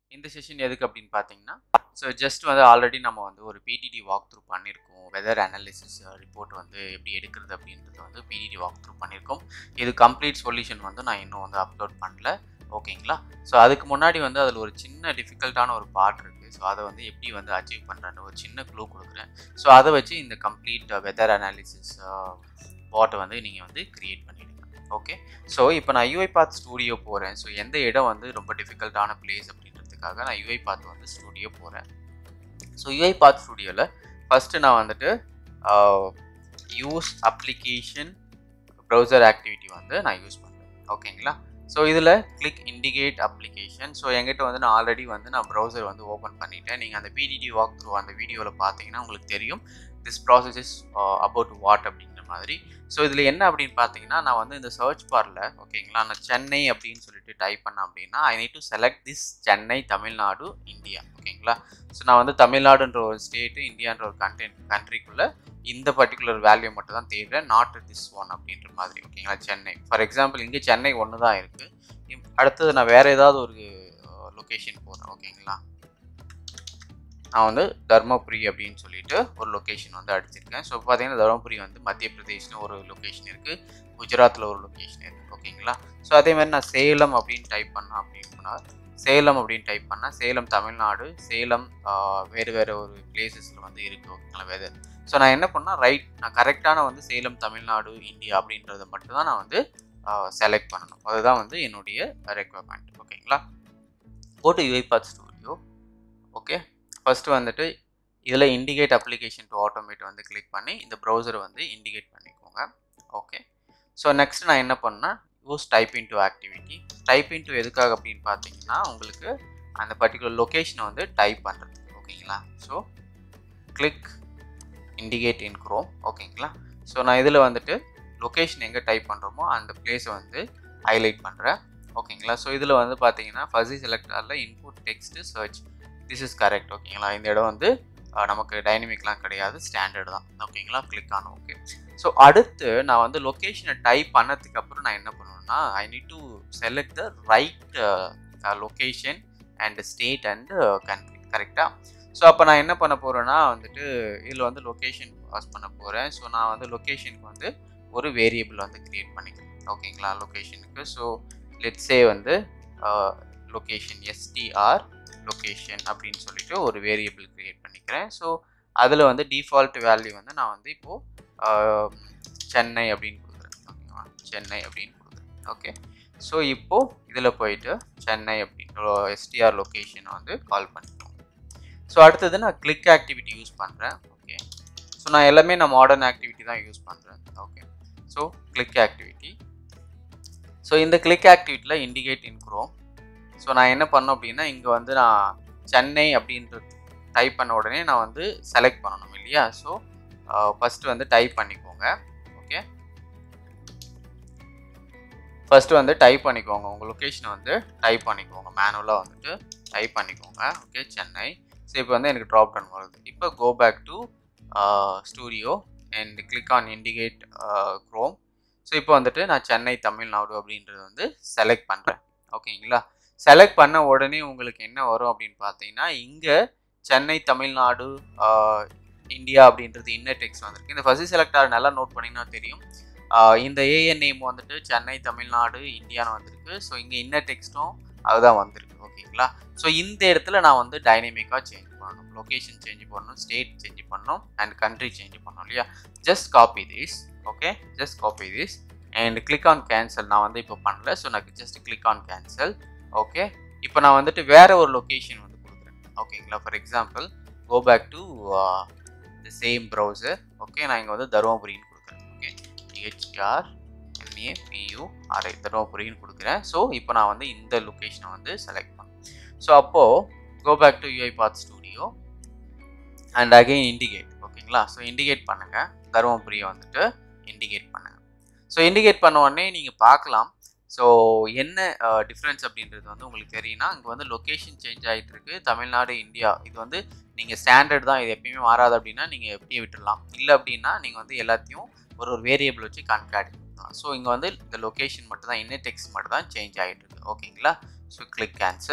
இந்த செஷன் எதுக்கு அப்படின்னு பார்த்தீங்கன்னா ஸோ ஜஸ்ட் வந்து ஆல்ரெடி நம்ம வந்து ஒரு பிடிடி வாக் த்ரூ பண்ணியிருக்கோம் வெதர் அனாலிசிஸ் ரிப்போர்ட் வந்து எப்படி எடுக்கிறது அப்படின்றது வந்து பிடிடி வாக் த்ரூ பண்ணியிருக்கோம் இது கம்ப்ளீட் சொல்யூஷன் வந்து நான் இன்னும் வந்து அப்லோட் பண்ணல ஓகேங்களா ஸோ அதுக்கு முன்னாடி வந்து அதில் ஒரு சின்ன டிஃபிகல்ட்டான ஒரு பார்ட் இருக்குது ஸோ அதை வந்து எப்படி வந்து அச்சீவ் பண்ணுறேன்னு ஒரு சின்ன க்ளூ கொடுக்குறேன் ஸோ அதை வச்சு இந்த கம்ப்ளீட் வெதர் அனாலிசிஸ் பாட்டை வந்து நீங்கள் வந்து க்ரியேட் பண்ணிவிடுங்க ஓகே ஸோ இப்போ நான் யூஐ பாத் ஸ்டூடியோ போகிறேன் ஸோ எந்த இடம் வந்து ரொம்ப டிஃபிகல்ட்டான பிளேஸ் அப்படின்றதுக்காக நான் யூஐ பாத் வந்து ஸ்டூடியோ போகிறேன் ஸோ யூஐ பாத் ஸ்டூடியோவில் ஃபஸ்ட்டு நான் வந்துட்டு யூஸ் அப்ளிகேஷன் ப்ரௌசர் ஆக்டிவிட்டி வந்து நான் யூஸ் பண்ணுறேன் ஓகேங்களா ஸோ இதில் கிளிக் இண்டிகேட் அப்ளிகேஷன் ஸோ எங்கிட்ட வந்து நான் ஆல்ரெடி வந்து நான் ப்ரௌசர் வந்து ஓப்பன் பண்ணிட்டேன் நீங்கள் அந்த பிடிடி வாக் த்ரூ அந்த வீடியோவில் பார்த்தீங்கன்னா உங்களுக்கு தெரியும் this process is about what அப்படிங்கிற மாதிரி ஸோ இதில் என்ன அப்படின்னு பார்த்தீங்கன்னா நான் வந்து இந்த சர்ச் பாரில் ஓகேங்களா நான் சென்னை அப்படின்னு சொல்லிட்டு டைப் பண்ணேன் அப்படின்னா I need to select this Chennai Tamil Nadu India ஓகேங்களா ஸோ நான் வந்து தமிழ்நாடுன்ற ஒரு ஸ்டேட்டு இந்தியான்ற ஒரு கண்டென்ட் கண்ட்ரிக்குள்ளே இந்த பர்டிகுலர் வேல்யூ மட்டும் தான் தேடுறேன் நாட் திஸ் ஒன் அப்படின்ற மாதிரி ஓகேங்களா சென்னை ஃபார் எக்ஸாம்பிள் இங்கே சென்னை ஒன்று தான் இருக்குது அடுத்தது நான் வேறு ஏதாவது ஒரு லொக்கேஷன் போகிறேன் ஓகேங்களா நான் வந்து தர்மபுரி அப்படின்னு சொல்லிட்டு ஒரு லொக்கேஷன் வந்து அடிச்சிருக்கேன் ஸோ பார்த்தீங்கன்னா தர்மபுரி வந்து மத்திய பிரதேஷில் ஒரு லொக்கேஷன் இருக்குது குஜராத்தில் ஒரு லொக்கேஷன் இருக்குது ஓகேங்களா ஸோ அதே மாதிரி நான் சேலம் அப்படின்னு டைப் பண்ணேன் அப்படின்னா சேலம் அப்படின்னு டைப் பண்ணால் சேலம் தமிழ்நாடு சேலம் வேறு வேறு ஒரு பிளேசஸில் வந்து இருக்குது ஓகேங்களா வெதர் ஸோ நான் என்ன பண்ணால் ரைட் நான் கரெக்டான வந்து சேலம் தமிழ்நாடு இந்தியா அப்படின்றத மட்டும் தான் நான் வந்து செலக்ட் பண்ணணும் அதுதான் வந்து என்னுடைய ரெக்குவயர்மெண்ட் ஓகேங்களா போட்டு யூஐபாத் ஸ்டூடியோ ஓகே ஃபஸ்ட்டு வந்துட்டு இதில் இண்டிகேட் அப்ளிகேஷன் டு ஆட்டோமேட் வந்து கிளிக் பண்ணி இந்த ப்ரௌசரை வந்து இண்டிகேட் பண்ணிக்கோங்க ஓகே ஸோ நெக்ஸ்ட் நான் என்ன பண்ணேன் use type into activity type into எதுக்காக அப்படின்னு பார்த்தீங்கன்னா உங்களுக்கு அந்த பர்டிகுலர் லொக்கேஷனை வந்து டைப் பண்ணுறது ஓகேங்களா so click indicate in Chrome ஓகேங்களா ஸோ நான் இதில் வந்துட்டு லொக்கேஷன் எங்கே டைப் பண்ணுறோமோ அந்த பிளேஸை வந்து ஹைலைட் பண்ணுறேன் ஓகேங்களா ஸோ இதில் வந்து பார்த்தீங்கன்னா ஃபஸி செலக்டரில் input text search this is correct ஓகேங்களா இந்த இடம் வந்து நமக்கு டைனமிக்லாம் கிடையாது ஸ்டாண்டர்ட் தான் ஓகேங்களா கிளிக் ஆனும் ஓகே ஸோ அடுத்து நான் வந்து லொக்கேஷனை டைப் பண்ணதுக்கு அப்புறம் நான் என்ன பண்ணுவேன்னா I need to select the right location and state and country கரெக்டாக ஸோ அப்போ நான் என்ன பண்ண போகிறேன்னா வந்துட்டு இதில் வந்து லொக்கேஷன் பாஸ் பண்ண போகிறேன் ஸோ நான் வந்து லொக்கேஷனுக்கு வந்து ஒரு வேரியபிள் வந்து க்ரியேட் பண்ணிக்கிறேன் ஓகேங்களா லொக்கேஷனுக்கு ஸோ லெட்ஸே வந்து லொக்கேஷன் எஸ்டிஆர் லொக்கேஷன் அப்படின்னு சொல்லிட்டு ஒரு வேரியபிள் க்ரியேட் பண்ணிக்கிறேன் ஸோ அதில் வந்து டிஃபால்ட் வேல்யூ வந்து நான் வந்து இப்போது சென்னை அப்படின்னு கொடுக்குறேன் ஓகேவா சென்னை அப்படின்னு கொடுக்குறேன் ஓகே ஸோ இப்போது இதில் போயிட்டு சென்னை அப்படின்ற எஸ்டிஆர் லொக்கேஷனை வந்து கால் பண்ணிக்கிறோம் ஸோ அடுத்தது நான் கிளிக் ஆக்டிவிட்டி யூஸ் பண்ணுறேன் ஓகே ஸோ நான் எல்லாமே நான் மாடர்ன் ஆக்டிவிட்டி தான் யூஸ் பண்ணுறேன் okay so click activity so இந்த கிளிக் ஆக்டிவிட்டியில் இண்டிகேட் இன் குரோம் ஸோ நான் என்ன பண்ணோம் அப்படின்னா இங்கே வந்து நான் சென்னை அப்படின்றது டைப் பண்ண உடனே நான் வந்து செலக்ட் பண்ணணும் இல்லையா ஸோ ஃபஸ்ட்டு வந்து டைப் பண்ணிக்கோங்க ஓகே ஃபஸ்ட்டு வந்து டைப் பண்ணிக்கோங்க உங்கள் லொக்கேஷனை வந்து டைப் பண்ணிக்கோங்க மேனுவலாக வந்துட்டு டைப் பண்ணிக்கோங்க ஓகே சென்னை ஸோ இப்போ வந்து எனக்கு ட்ராப் டவுன் வருது இப்போ go back to studio and click on indicate Chrome so இப்போ வந்துட்டு நான் சென்னை தமிழ்நாடு அப்படின்றது வந்து செலக்ட் பண்ணுறேன் ஓகேங்களா செலக்ட் பண்ண உடனே உங்களுக்கு என்ன வரும் அப்படின்னு பார்த்தீங்கன்னா இங்கே சென்னை தமிழ்நாடு இந்தியா அப்படின்றது இன்னர் டெக்ஸ்ட் வந்திருக்கு இந்த ஃபஸ்ட் செலக்டார் நல்லா நோட் பண்ணிங்கன்னா தெரியும் இந்த ஏஎன் நேம் வந்துட்டு சென்னை தமிழ்நாடு இந்தியான்னு வந்திருக்கு ஸோ இங்கே இன்னர் டெக்ஸ்ட்டும் அதுதான் வந்திருக்கு ஓகேங்களா ஸோ இந்த இடத்துல நான் வந்து டைனமிக்காக சேஞ்ச் பண்ணணும் லொக்கேஷன் சேஞ்ச் பண்ணணும் ஸ்டேட் சேஞ்ச் பண்ணணும் அண்ட் கண்ட்ரி சேஞ்ச் பண்ணணும் இல்லையா just copy this okay just copy this and click on cancel நான் வந்து இப்போ பண்ணல ஸோ எனக்கு just click on cancel okay இப்போ நான் வந்துட்டு வேற ஒரு லொக்கேஷன் வந்து கொடுக்குறேன் ஓகேங்களா for example go back to the same browser okay நான் இங்கே வந்து தருமபுரின்னு கொடுக்குறேன் okay D H R M A P U R I தருமபுரின்னு கொடுக்குறேன் ஸோ இப்போ நான் வந்து இந்த லொக்கேஷனை வந்து செலக்ட் பண்ணேன் ஸோ அப்போது go back to UiPath studio and again indicate ஓகேங்களா ஸோ இண்டிகேட் பண்ணுங்கள் தருமபுரியை வந்துட்டு இண்டிகேட் பண்ணுங்கள் ஸோ இண்டிகேட் பண்ண உடனே நீங்கள் பார்க்கலாம் ஸோ என்ன டிஃப்ரென்ஸ் அப்படின்றது வந்து உங்களுக்கு தெரியும்னா இங்கே வந்து லொக்கேஷன் சேஞ்ச் ஆகிட்டு இருக்கு தமிழ்நாடு இந்தியா இது வந்து நீங்கள் ஸ்டாண்டர்ட் தான் இது எப்பயுமே மாறாது அப்படின்னா நீங்கள் எப்படியே விட்டுடலாம் இல்லை அப்படின்னா நீங்கள் வந்து எல்லாத்தையும் ஒரு ஒரு வேரியபிள் வச்சு கான்காட் பண்ணலாம் ஸோ இங்கே வந்து இந்த லொக்கேஷன் மட்டும் தான் இன்னர் டெக்ஸ்ட் மட்டும் தான் சேஞ்ச் ஆகிட்டு இருக்கு ஓகேங்களா ஸோ கிளிக் கேன்சல்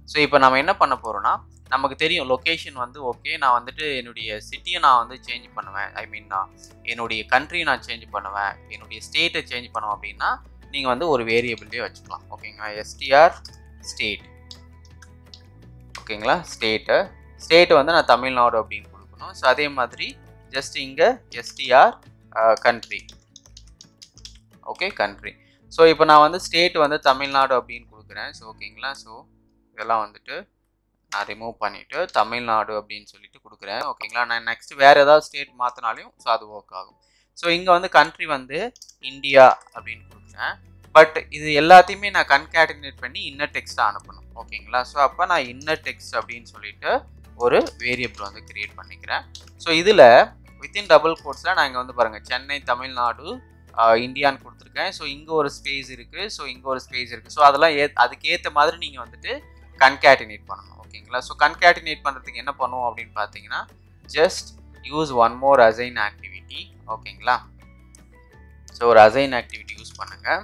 ஸோ இப்போ நம்ம என்ன பண்ண போகிறோம்னா நமக்கு தெரியும் லொக்கேஷன் வந்து ஓகே நான் வந்துட்டு என்னுடைய சிட்டியை நான் வந்து சேஞ்ச் பண்ணுவேன் ஐ மீன் நான் என்னுடைய கண்ட்ரியை நான் சேஞ்ச் பண்ணுவேன் என்னுடைய ஸ்டேட்டை சேஞ்ச் பண்ணுவேன் அப்படின்னா நீங்கள் வந்து ஒரு வேரியபிள்லேயே வச்சுக்கலாம் ஓகேங்களா எஸ்டிஆர் ஸ்டேட் ஓகேங்களா ஸ்டேட்டு ஸ்டேட்டு வந்து நான் தமிழ்நாடு அப்படின்னு கொடுக்கணும் ஸோ அதே மாதிரி ஜஸ்ட் இங்கே STR country okay country so இப்போ நான் வந்து ஸ்டேட் வந்து தமிழ்நாடு அப்படின்னு கொடுக்குறேன் ஸோ ஓகேங்களா ஸோ இதெல்லாம் வந்துட்டு நான் ரிமூவ் பண்ணிவிட்டு தமிழ்நாடு அப்படின்னு சொல்லிட்டு கொடுக்குறேன் ஓகேங்களா நான் நெக்ஸ்ட் வேறு ஏதாவது ஸ்டேட் மாற்றினாலையும் ஸோ அது ஒர்க் ஆகும் ஸோ இங்கே வந்து கண்ட்ரி வந்து இந்தியா அப்படின்னு கொடுக்குறேன் பட் இது எல்லாத்தையுமே நான் கன்கேட்டினேட் பண்ணி இன்னர் டெக்ஸ்ட்டாக அனுப்பணும் ஓகேங்களா ஸோ அப்போ நான் இன்னர் டெக்ஸ்ட் அப்படின்னு சொல்லிட்டு ஒரு வேரியபிள் வந்து கிரியேட் பண்ணிக்கிறேன் ஸோ இதில் வித்தின் டபுள் கோட்ஸில் நான் இங்கே வந்து பாருங்கள் சென்னை தமிழ்நாடு இந்தியான்னு கொடுத்துருக்கேன் ஸோ இங்கே ஒரு ஸ்பேஸ் இருக்குது ஸோ இங்கே ஒரு ஸ்பேஸ் இருக்குது ஸோ அதெல்லாம் ஏ அதுக்கேற்ற மாதிரி நீங்கள் வந்துட்டு கன்கேட்டினேட் பண்ணணும் ஓகேங்களா ஸோ கன்கேட்டினேட் பண்ணுறதுக்கு என்ன பண்ணுவோம் அப்படின்னு பார்த்தீங்கன்னா just use one more assign activity ஓகேங்களா ஸோ ஒரு அசைன் ஆக்டிவிட்டி யூஸ் பண்ணுங்கள்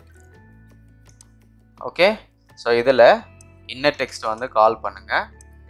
ஓகே ஸோ இதில் இன்னர் டெக்ஸ்ட் வந்து கால் பண்ணுங்கள்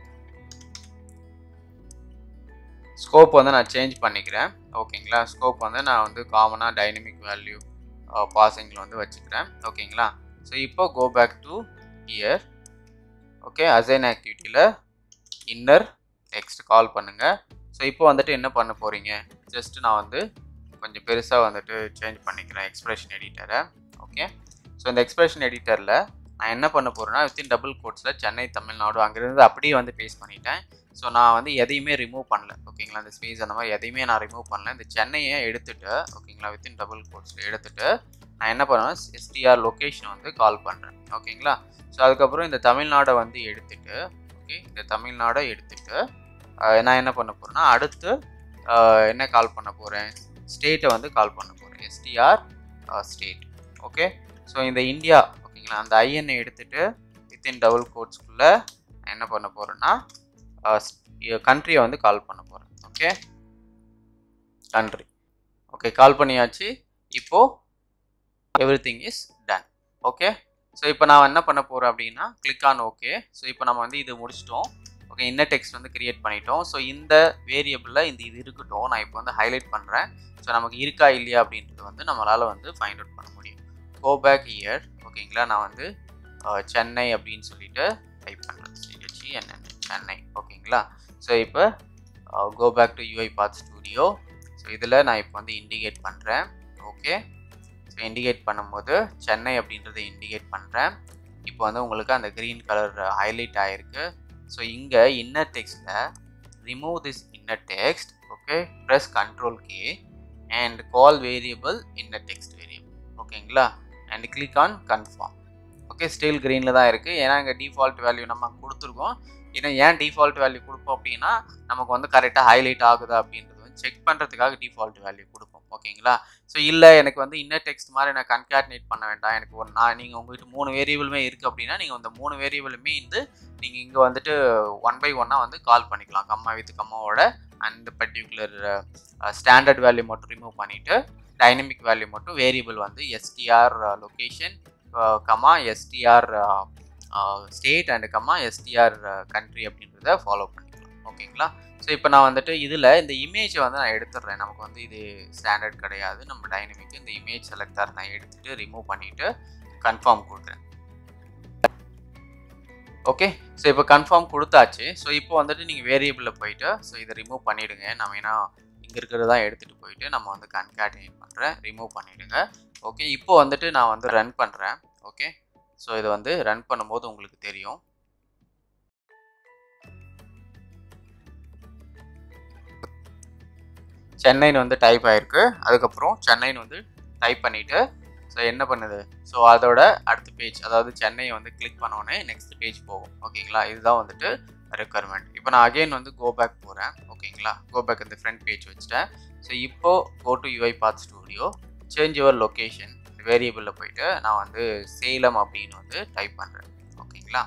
ஸ்கோப் வந்து நான் சேஞ்ச் பண்ணிக்கிறேன் ஓகேங்களா ஸ்கோப் வந்து நான் வந்து காமனாக டைனமிக் வேல்யூ பாசிங்கில் வந்து வச்சுக்கிறேன் ஓகேங்களா ஸோ இப்போ go back to here okay assign ஆக்டிவிட்டியில் இன்னர் டெக்ஸ்ட் கால் பண்ணுங்கள் ஸோ இப்போ வந்துட்டு என்ன பண்ண போகிறீங்க ஜஸ்ட் நான் வந்து கொஞ்சம் பெருசாக வந்துட்டு சேஞ்ச் பண்ணிக்கிறேன் எக்ஸ்பிரஷன் எடிட்டரை ஓகே ஸோ இந்த எக்ஸ்பிரஷன் எடிட்டரில் நான் என்ன பண்ண போகிறேன்னா வித்தின் டபுள் கோட்ஸில் சென்னை தமிழ்நாடு அங்கேருந்து அப்படியே வந்து பேஸ்ட் பண்ணிட்டேன் ஸோ நான் வந்து எதையுமே ரிமூவ் பண்ணல ஓகேங்களா இந்த ஸ்பேஸ் அந்த மாதிரி எதையுமே நான் ரிமூவ் பண்ணல இந்த சென்னையை எடுத்துட்டு ஓகேங்களா வித்தின் டபுள் கோட்ஸில் எடுத்துட்டு நான் என்ன பண்ணுவேன் எஸ்டிஆர் லொக்கேஷன் வந்து கால் பண்ணுறேன் ஓகேங்களா ஸோ அதுக்கப்புறம் இந்த தமிழ்நாடை வந்து எடுத்துட்டு ஓகே இந்த தமிழ்நாடை எடுத்துட்டு நான் என்ன பண்ண போகிறேன்னா அடுத்து என்ன கால் பண்ண போகிறேன் ஸ்டேட்டை வந்து கால் பண்ண போகிறேன் எஸ்டிஆர் ஸ்டேட் ஓகே ஸோ இந்த இந்தியா ஓகேங்களா அந்த ஐஎன்ஐ எடுத்துட்டு வித்தின் டபுள் கோட்ஸ்குள்ளே என்ன பண்ண போகிறேன்னா கண்ட்ரியை வந்து கால் பண்ண போகிறேன் ஓகே கண்ட்ரி ஓகே கால் பண்ணியாச்சு இப்போது everything is done okay so இப்போ நான் என்ன பண்ண போகிறேன் அப்படின்னா கிளிக் ஆன் ஓகே ஸோ இப்போ நம்ம வந்து இது முடிச்சிட்டோம் ஓகே இன்னர் டெக்ஸ்ட் வந்து கிரியேட் பண்ணிட்டோம் ஸோ இந்த வேரியபிளில் இந்த இது இருக்கட்டும் நான் இப்போ வந்து ஹைலைட் பண்ணுறேன் ஸோ நமக்கு இருக்கா இல்லையா அப்படின்றது வந்து நம்மளால் வந்து ஃபைண்ட் அவுட் பண்ண முடியும் கோ பேக் இயர் ஓகேங்களா நான் வந்து சென்னை அப்படின்னு சொல்லிட்டு டைப் பண்ணுறேன் சிஹெச்சி என்னென்ன சென்னை ஓகேங்களா ஸோ இப்போ go back to UiPath studio so இதில் நான் இப்போ வந்து இண்டிகேட் பண்ணுறேன் ஓகே ஸோ இண்டிகேட் பண்ணும்போது சென்னை அப்படின்றத இண்டிகேட் பண்ணுறேன் இப்போ வந்து உங்களுக்கு அந்த க்ரீன் கலர் ஹைலைட் ஆகிருக்கு ஸோ இங்கே இன்னர் டெக்ஸ்ட்டில் remove this inner text okay press control K and call variable inner text variable ஓகேங்களா and click on confirm okay still க்ரீனில் தான் இருக்குது ஏன்னா இங்கே டிஃபால்ட் வேல்யூ நம்ம கொடுத்துருக்கோம் ஏன்னா ஏன் டிஃபால்ட் வேல்யூ கொடுப்போம் அப்படின்னா நமக்கு வந்து கரெக்டாக ஹைலைட் ஆகுதா அப்படின்றது வந்து செக் பண்ணுறதுக்காக டிஃபால்ட் வேல்யூ கொடுப்போம் ஓகேங்களா ஸோ இல்லை எனக்கு வந்து இன்னர் டெக்ஸ்ட் மாதிரி நான் கன்கார்டினேட் பண்ண வேண்டாம் எனக்கு ஒரு நான் நீங்கள் உங்கள்கிட்ட மூணு வேரியபிளுமே இருக்குது அப்படின்னா நீங்கள் இந்த மூணு வேரியபிளுமே வந்து நீங்கள் இங்கே வந்துட்டு ஒன் பை ஒன்னாக வந்து கால் பண்ணிக்கலாம் கம்மா வித் கம்மாவோட அந்த பர்டிகுலர் ஸ்டாண்டர்ட் வேல்யூ மட்டும் ரிமூவ் பண்ணிவிட்டு டைனமிக் வேல்யூ மட்டும் வேரியபிள் வந்து STR location comma STR state and comma STR country அப்படின்றத ஃபாலோ பண்ணிக்கலாம் ஓகேங்களா ஸோ இப்போ நான் வந்துட்டு இதில் இந்த இமேஜை வந்து நான் எடுத்துடுறேன் நமக்கு வந்து இது ஸ்டாண்டர்ட் கிடையாது நம்ம டைனமிக் இந்த இமேஜ் செலக்டர் நான் எடுத்துகிட்டு ரிமூவ் பண்ணிவிட்டு கன்ஃபார்ம் கொடுக்குறேன் ஓகே ஸோ இப்போ கன்ஃபார்ம் கொடுத்தாச்சு ஸோ இப்போ வந்துட்டு நீங்கள் வேரியபிளில் போயிட்டு ஸோ இதை ரிமூவ் பண்ணிவிடுங்க நம்ம ஏன்னா இங்கே இருக்கிறதா எடுத்துகிட்டு போயிட்டு நம்ம வந்து கன்காட்டினேட் பண்ணுறேன் ரிமூவ் பண்ணிவிடுங்க ஓகே இப்போ வந்துட்டு நான் வந்து ரன் பண்ணுறேன் ஓகே ஸோ இதை வந்து ரன் பண்ணும்போது உங்களுக்கு தெரியும் சென்னைன்னு வந்து டைப் ஆயிருக்கு அதுக்கப்புறம் சென்னைன்னு வந்து டைப் பண்ணிவிட்டு ஸோ என்ன பண்ணுது ஸோ அதோட அடுத்த பேஜ் அதாவது சென்னையை வந்து கிளிக் பண்ணோன்னே நெக்ஸ்ட் பேஜ் போகும் ஓகேங்களா இதுதான் வந்துட்டு ரெக்குவயர்மெண்ட் இப்போ நான் அகெயின் வந்து கோ பேக் போகிறேன் ஓகேங்களா கோ பேக் இந்த ஃப்ரண்ட் பேஜ் வச்சுட்டேன் ஸோ இப்போ go to UiPath studio change your location வேரியபிளில் போயிட்டு நான் வந்து சேலம் அப்படின்னு வந்து டைப் பண்ணுறேன் ஓகேங்களா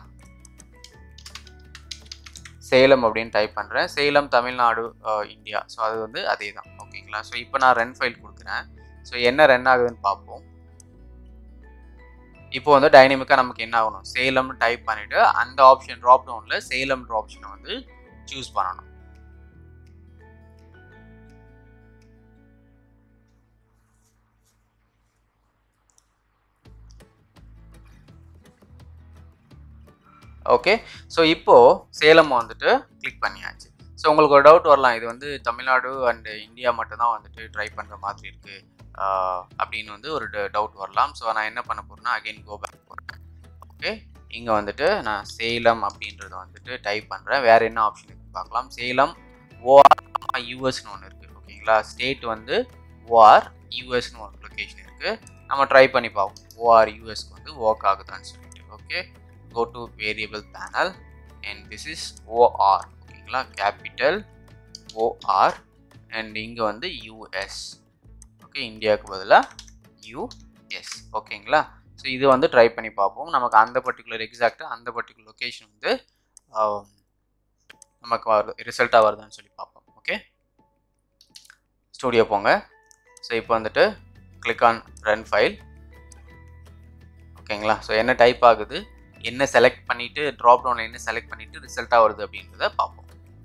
சேலம் அப்படின்னு டைப் பண்ணுறேன் சேலம் தமிழ்நாடு இந்தியா ஸோ அது வந்து அதே தான் ஓகேங்களா ஸோ இப்போ நான் ரன் ஃபைல் கொடுக்குறேன் ஸோ என்ன ரன் ஆகுதுன்னு பார்ப்போம் இப்போ வந்து டைனமிக்காக நமக்கு என்ன ஆகணும் சேலம்னு டைப் பண்ணிவிட்டு அந்த ஆப்ஷன் ட்ராப் டவுனில் சேலம்ன்ற ஆப்ஷனை வந்து சூஸ் பண்ணணும் ஓகே ஸோ இப்போது சேலம் வந்துட்டு கிளிக் பண்ணியாச்சு ஸோ உங்களுக்கு ஒரு டவுட் வரலாம் இது வந்து தமிழ்நாடு அண்ட் இந்தியா மட்டும்தான் வந்துட்டு ட்ரை பண்ணுற மாதிரி இருக்குது அப்படின்னு வந்து ஒரு டவுட் வரலாம் ஸோ நான் என்ன பண்ண போகிறேன்னா அகைன் கோ பேக் போகிறேன் ஓகே இங்கே வந்துட்டு நான் சேலம் அப்படின்றத வந்துட்டு டைப் பண்ணுறேன் வேறு என்ன ஆப்ஷன் இருக்குது பார்க்கலாம் சேலம் ஓஆர் யூஎஸ்னு ஒன்று இருக்குது ஓகேங்களா ஸ்டேட் வந்து ஓஆர் யூஎஸ்னு ஒரு லொக்கேஷன் இருக்குது நம்ம ட்ரை பண்ணி பார்ப்போம் ஓஆர் யூஎஸ்க்கு வந்து ஒர்க் ஆகுதான்னு சொல்லிட்டு okay go to variable panel and this is OR ஓகேங்களா கேபிட்டல் OR and இங்கே வந்து US ஓகே இந்தியாவுக்கு பதிலாக யூஎஸ் ஓகேங்களா ஸோ இது வந்து ட்ரை பண்ணி பார்ப்போம் நமக்கு அந்த பர்டிகுலர் எக்ஸாக்டாக அந்த பர்டிகுலர் லொக்கேஷன் வந்து நமக்கு வருது ரிசல்ட்டாக வருதுன்னு சொல்லி பார்ப்போம் ஓகே ஸ்டூடியோ போங்க ஸோ இப்போ வந்துட்டு கிளிக் ஆன் ரன் ஃபைல் ஓகேங்களா ஸோ என்ன டைப் ஆகுது என்ன செலக்ட் பண்ணிட்டு ட்ராப் டவுனில் என்ன செலக்ட் பண்ணிட்டு ரிசல்ட்டாக வருது அப்படின்றத பார்ப்போம்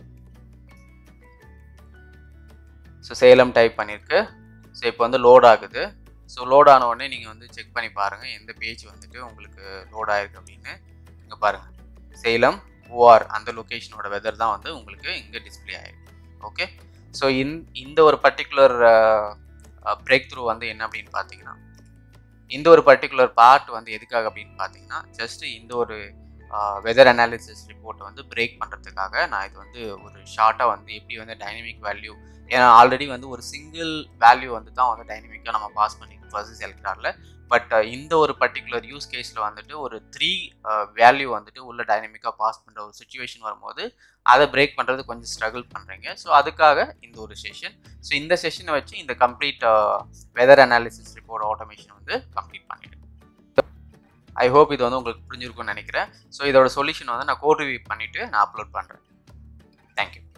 ஸோ சேலம் டைப் பண்ணியிருக்கு ஸோ இப்போ வந்து லோட் ஆகுது ஸோ லோட் ஆன உடனே நீங்கள் வந்து செக் பண்ணி பாருங்கள் எந்த பேஜ் வந்துட்டு உங்களுக்கு லோட் ஆயிருக்கு அப்படின்னு இங்கே பாருங்கள் சேலம் ஓஆர் அந்த லொக்கேஷனோட வெதர் தான் வந்து உங்களுக்கு இங்கே டிஸ்பிளே ஆயிருக்கு ஓகே ஸோ இந் இந்த ஒரு பர்டிகுலர் பிரேக் த்ரூ வந்து என்ன அப்படின்னு பார்த்தீங்கன்னா இந்த ஒரு பர்டிகுலர் பார்ட் வந்து எதுக்காக அப்படின்னு பார்த்தீங்கன்னா ஜஸ்ட் இந்த ஒரு வெதர் அனாலிசிஸ் ரிப்போர்ட்டை வந்து பிரேக் பண்ணுறதுக்காக நான் இது வந்து ஒரு ஷார்ட்டாக வந்து எப்படி வந்து டைனமிக் வேல்யூ ஏன்னா ஆல்ரெடி வந்து ஒரு சிங்கிள் வேல்யூ வந்து தான் வந்து டைனமிக்காக நம்ம பாஸ் பண்ணிருக்கோம் ஃபர்ஸ்ட் செலக்டாரில் பட் இந்த ஒரு பர்டிகுலர் யூஸ் கேஸில் வந்துட்டு ஒரு த்ரீ வேல்யூ வந்துட்டு உள்ள டைனமிக்காக பாஸ் பண்ணுற ஒரு சுச்சுவேஷன் வரும்போது அதை பிரேக் பண்ணுறது கொஞ்சம் ஸ்ட்ரகிள் பண்ணுறீங்க ஸோ அதுக்காக இந்த ஒரு செஷன் ஸோ இந்த செஷனை வச்சு இந்த complete weather analysis report automation வந்து கம்ப்ளீட் பண்ணிவிடுங்க ஐ ஹோப் இது வந்து உங்களுக்கு புரிஞ்சிருக்கும்னு நினைக்கிறேன் ஸோ இதோட சொல்யூஷன் வந்து நான் கோட் ரிவ்யூ பண்ணிவிட்டு நான் அப்லோட் பண்ணுறேன் தேங்க்யூ